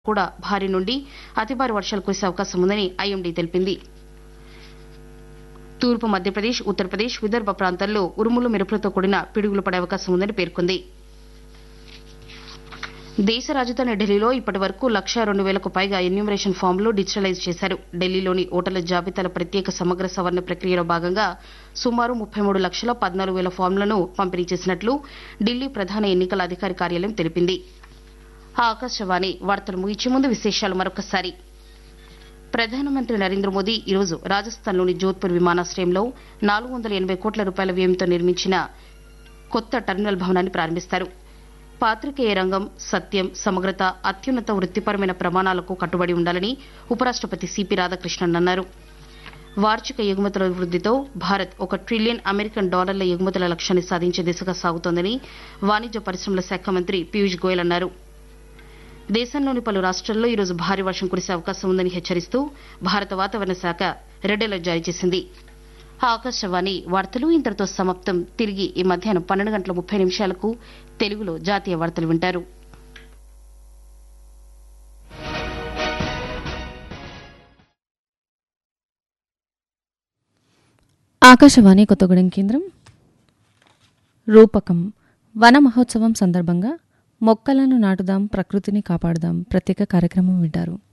కూడా భారీ నుండి అతి భారీ వర్షాలు కురిసే అవకాశం ఉందని ఐఎండీ తెలిపింది తూర్పు మధ్యప్రదేశ్ ఉత్తరప్రదేశ్ విదర్భ ప్రాంతాల్లో ఉరుములు మెరుపులతో కూడిన పిడుగులు పడే అవకాశం ఉందని పేర్కొంది దేశ రాజధాని ఢిల్లీలో ఇప్పటి వరకు లక్ష రెండు వేలకు పైగా ఎన్యూమరేషన్ ఫామ్లు డిజిటలైజ్ చేశారు ఢిల్లీలోని ఓటర్ల జాబితాల ప్రత్యేక సమగ్ర సవరణ ప్రక్రియలో భాగంగా సుమారు ముప్పై మూడు లక్షల పద్నాలుగు వేల ఫామ్లను పంపిణీ చేసినట్లు ఢిల్లీ ప్రధాన ఎన్నికల అధికారి కార్యాలయం తెలిపింది ఆకాశవాణి వార్తలు ముగించే ముందు విశేషాలు మరొకసారి ప్రధానమంత్రి నరేంద్ర మోదీ ఈరోజు రాజస్థాన్లోని జోధ్పూర్ విమానాశ్రయంలో నాలుగు వందల ఎనబై కోట్ల రూపాయల వ్యయంతో నిర్మించిన కొత్త టెర్మినల్ భవనాన్ని ప్రారంభిస్తారు పాత్రికేయ రంగం సత్యం సమగ్రత అత్యున్నత వృత్తిపరమైన ప్రమాణాలకు కట్టుబడి ఉండాలని ఉపరాష్టపతి సిపి రాధాకృష్ణన్ అన్నారు వార్షిక ఎగుమతుల వృద్దితో భారత్ ఒక ట్రిలియన్ అమెరికన్ డాలర్ల ఎగుమతుల లక్ష్యాన్ని సాధించే దిశగా సాగుతోందని వాణిజ్య పరిశ్రమల శాఖ మంత్రి పీయూష్ గోయల్ అన్నారు దేశంలోని పలు రాష్ట్రాల్లో ఈరోజు భారీ వర్షం కురిసే అవకాశం ఉందని హెచ్చరిస్తూ భారత వాతావరణ శాఖ రెడ్ అలర్ట్ జారీ చేసింది ఆకాశవాణి వార్తలు ఇంతటితో సమాప్తం తిరిగి ఈ మధ్యాహ్నం పన్నెండు గంటల ముప్పై నిమిషాలకు తెలుగులో జాతీయ వార్తలు వింటారు ఆకాశవాణి కొత్తగూడెం కేంద్రం రూపకం వన మహోత్సవం సందర్భంగా మొక్కలను నాటుదాం ప్రకృతిని కాపాడుదాం ప్రత్యేక కార్యక్రమం వింటారు